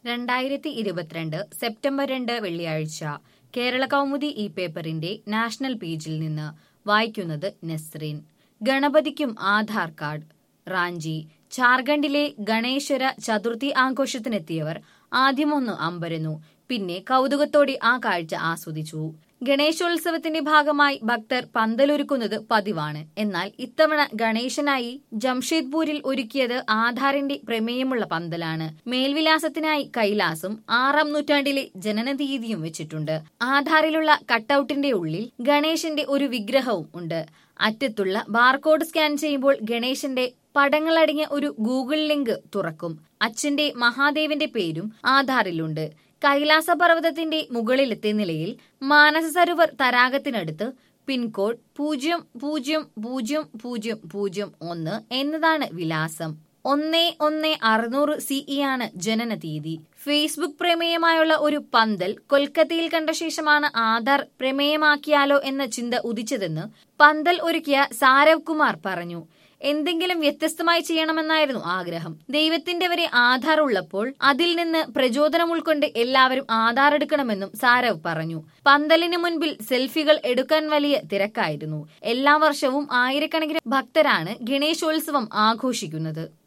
രണ്ടായിരത്തി ഇരുപത്തിരണ്ട് സെപ്റ്റംബർ രണ്ട് വെള്ളിയാഴ്ച കേരള കൗമുദി ഈ പേപ്പറിന്റെ നാഷണൽ പേജിൽ നിന്ന് വായിക്കുന്നത് നസ്രീൻ ഗണപതിക്കും ആധാർ കാർഡ് റാഞ്ചി ജാർഖണ്ഡിലെ ഗണേശ്വര ചതുർത്ഥി ആഘോഷത്തിനെത്തിയവർ ആദ്യമൊന്ന് അമ്പരന്നു പിന്നെ കൗതുകത്തോടെ ആ കാഴ്ച ആസ്വദിച്ചു ഗണേശോത്സവത്തിന്റെ ഭാഗമായി ഭക്തർ പന്തലൊരുക്കുന്നത് പതിവാണ് എന്നാൽ ഇത്തവണ ഗണേശനായി ജംഷേദ്പൂരിൽ ഒരുക്കിയത് ആധാറിന്റെ പ്രമേയമുള്ള പന്തലാണ് മേൽവിലാസത്തിനായി കൈലാസും ആറാം നൂറ്റാണ്ടിലെ ജനനതീയതിയും വെച്ചിട്ടുണ്ട് ആധാറിലുള്ള കട്ടൌട്ടിന്റെ ഉള്ളിൽ ഗണേശന്റെ ഒരു വിഗ്രഹവും ഉണ്ട് അറ്റത്തുള്ള ബാർകോഡ് സ്കാൻ ചെയ്യുമ്പോൾ ഗണേശന്റെ പടങ്ങളടങ്ങിയ ഒരു ഗൂഗിൾ ലിങ്ക് തുറക്കും അച്ഛന്റെ മഹാദേവന്റെ പേരും ആധാറിലുണ്ട് കൈലാസ പർവ്വതത്തിന്റെ മുകളിലത്തെ നിലയിൽ മാനസ സരോവർ തടാകത്തിനടുത്ത് പിൻകോഡ് പൂജ്യം പൂജ്യം പൂജ്യം പൂജ്യം പൂജ്യം ഒന്ന് എന്നതാണ് വിലാസം ഒന്ന് ഒന്ന് അറുന്നൂറ് സിഇ ആണ് ജനന തീയതി ഫേസ്ബുക്ക് പ്രമേയമായുള്ള ഒരു പന്തൽ കൊൽക്കത്തയിൽ കണ്ട ശേഷമാണ് ആധാർ പ്രമേയമാക്കിയാലോ എന്ന ചിന്ത ഉദിച്ചതെന്ന് പന്തൽ ഒരുക്കിയ സാരവ് കുമാർ പറഞ്ഞു എന്തെങ്കിലും വ്യത്യസ്തമായി ചെയ്യണമെന്നായിരുന്നു ആഗ്രഹം ദൈവത്തിന്റെ വരെ ആധാർ ഉള്ളപ്പോൾ അതിൽ നിന്ന് പ്രചോദനം ഉൾക്കൊണ്ട് എല്ലാവരും ആധാർ എടുക്കണമെന്നും സാരവ് പറഞ്ഞു പന്തലിന് മുൻപിൽ സെൽഫികൾ എടുക്കാൻ വലിയ തിരക്കായിരുന്നു എല്ലാ വർഷവും ആയിരക്കണക്കിന് ഭക്തരാണ് ഗണേശോത്സവം ആഘോഷിക്കുന്നത്